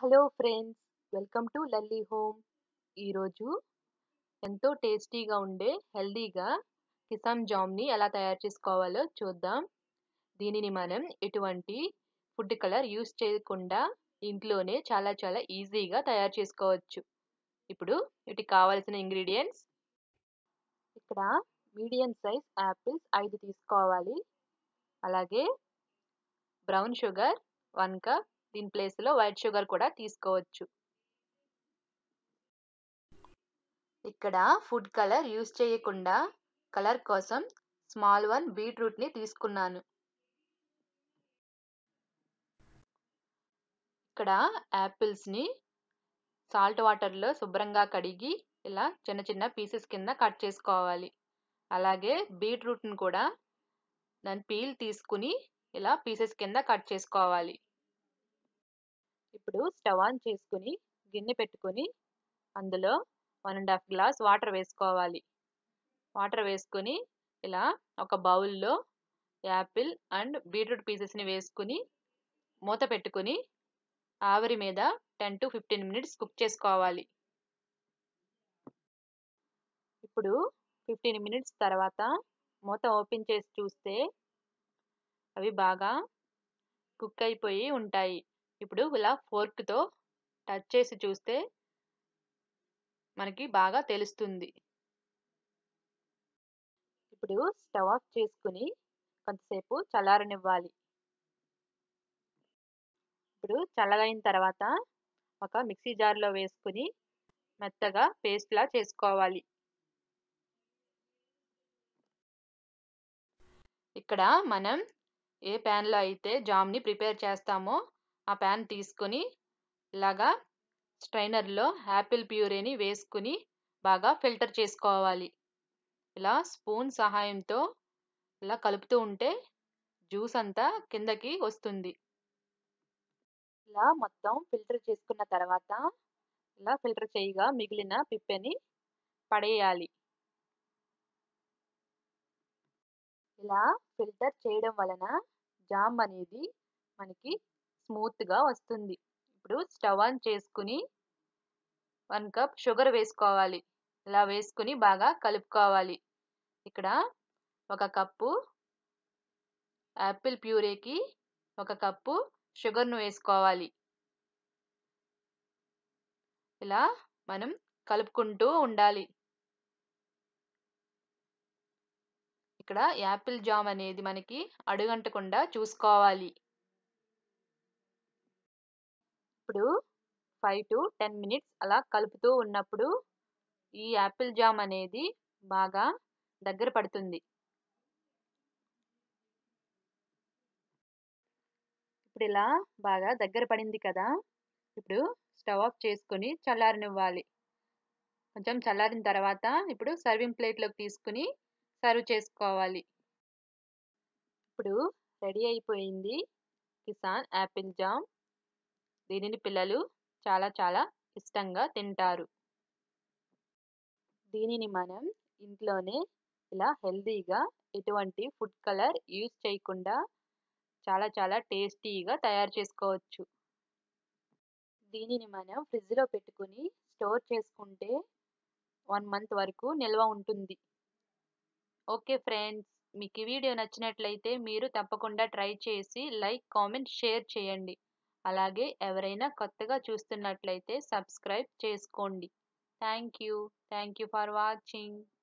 hello friends welcome to Lalli home ఈరోజు ఎంతో టేస్టీగా ఉండే హెల్దీగా కిసాన్ జామ్ని ఎలా తయారు చేసుకోవాలో చూద్దాం దీనిని మనం ఎటువంటి ఫుడ్ కలర్ యూస్ చేయకుండా ఇంట్లోనే చాలా చాలా ఈజీగా తయారు చేసుకోవచ్చు ఇప్పుడు వీటికి కావాల్సిన ఇంగ్రీడియంట్స్ ఇక్కడ మీడియం సైజ్ యాపిల్స్ ఐదు తీసుకోవాలి అలాగే బ్రౌన్ షుగర్ వన్ కప్ దీని ప్లేస్లో వైట్ షుగర్ కూడా తీసుకోవచ్చు ఇక్కడ ఫుడ్ కలర్ యూస్ చేయకుండా కలర్ కోసం స్మాల్ వన్ బీట్రూట్ని తీసుకున్నాను ఇక్కడ యాపిల్స్ని సాల్ట్ వాటర్లో శుభ్రంగా కడిగి ఇలా చిన్న చిన్న పీసెస్ కింద కట్ చేసుకోవాలి అలాగే బీట్రూట్ని కూడా దాని పీల్ తీసుకుని ఇలా పీసెస్ కింద కట్ చేసుకోవాలి ఇప్పుడు స్టవ్ ఆన్ చేసుకుని గిన్నె పెట్టుకొని అందులో one and half glass water వేసుకోవాలి వాటర్ వేసుకొని ఇలా ఒక బౌల్లో యాపిల్ అండ్ బీట్రూట్ పీసెస్ని వేసుకుని మూత పెట్టుకుని ఆవిరి మీద ten to fifteen minutes cook చేసుకోవాలి ఇప్పుడు ఫిఫ్టీన్ మినిట్స్ తర్వాత మూత ఓపెన్ చేసి చూస్తే అవి బాగా కుక్ అయిపోయి ఉంటాయి ఇప్పుడు ఇలా ఫోర్క్తో టచ్ చేసి చూస్తే మనకి బాగా తెలుస్తుంది ఇప్పుడు స్టవ్ ఆఫ్ చేసుకుని కొంతసేపు చల్లారనివ్వాలి ఇప్పుడు చల్లగైన తర్వాత ఒక మిక్సీ జార్లో వేసుకుని మెత్తగా పేస్ట్లా చేసుకోవాలి ఇక్కడ మనం ఏ ప్యాన్లో అయితే జామ్ని ప్రిపేర్ చేస్తామో ఆ ప్యాన్ తీసుకొని ఇలాగా స్ట్రైనర్లో యాపిల్ ప్యూరీని వేసుకుని బాగా ఫిల్టర్ చేసుకోవాలి ఇలా స్పూన్ సహాయంతో ఇలా కలుపుతూ ఉంటే జ్యూస్ అంతా కిందకి వస్తుంది ఇలా మొత్తం ఫిల్టర్ చేసుకున్న తర్వాత ఇలా ఫిల్టర్ చేయగా మిగిలిన పిప్పెని పడేయాలి ఇలా ఫిల్టర్ చేయడం వలన జామ్ అనేది మనకి స్మూత్గా వస్తుంది ఇప్పుడు స్టవ్ ఆన్ చేసుకుని వన్ కప్ షుగర్ వేసుకోవాలి ఇలా వేసుకుని బాగా కలుపుకోవాలి ఇక్కడ ఒక కప్పు యాపిల్ ప్యూరేకి ఒక కప్పు షుగర్ను వేసుకోవాలి ఇలా మనం కలుపుకుంటూ ఉండాలి ఇక్కడ యాపిల్ జామ్ అనేది మనకి అడుగంటకుండా చూసుకోవాలి ఇప్పుడు ఫైవ్ టు టెన్ మినిట్స్ అలా కలుపుతూ ఉన్నప్పుడు ఈ యాపిల్ జామ్ అనేది బాగా దగ్గర పడుతుంది ఇప్పుడు ఇలా బాగా దగ్గర పడింది కదా ఇప్పుడు స్టవ్ ఆఫ్ చేసుకుని చల్లారనివ్వాలి కొంచెం చల్లారిన తర్వాత ఇప్పుడు సర్వింగ్ ప్లేట్లోకి తీసుకుని సర్వ్ చేసుకోవాలి ఇప్పుడు రెడీ అయిపోయింది కిసాన్ యాపిల్ జామ్ దీనిని పిల్లలు చాలా చాలా ఇష్టంగా తింటారు దీనిని మనం ఇంట్లోనే ఇలా హెల్తీగా ఎటువంటి ఫుడ్ కలర్ యూజ్ చేయకుండా చాలా చాలా టేస్టీగా తయారు చేసుకోవచ్చు దీనిని మనం ఫ్రిడ్జ్లో పెట్టుకుని స్టోర్ చేసుకుంటే వన్ మంత్ వరకు నిల్వ ఉంటుంది ఓకే ఫ్రెండ్స్ మీకు ఈ వీడియో నచ్చినట్లయితే మీరు తప్పకుండా ట్రై చేసి లైక్ కామెంట్ షేర్ చేయండి అలాగే ఎవరైనా కొత్తగా చూస్తున్నట్లయితే సబ్స్క్రైబ్ చేసుకోండి thank you thank you for watching